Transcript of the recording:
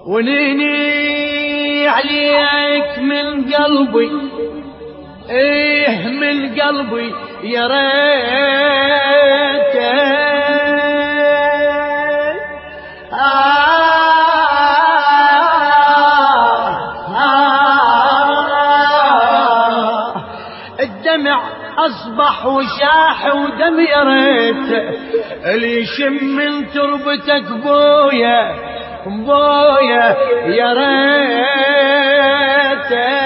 ونيني عليك من قلبي ايه من قلبي يا ريت الدمع اصبح وشاح ودم يا ريت اللي يشم من تربتك بويا بويا يا ريت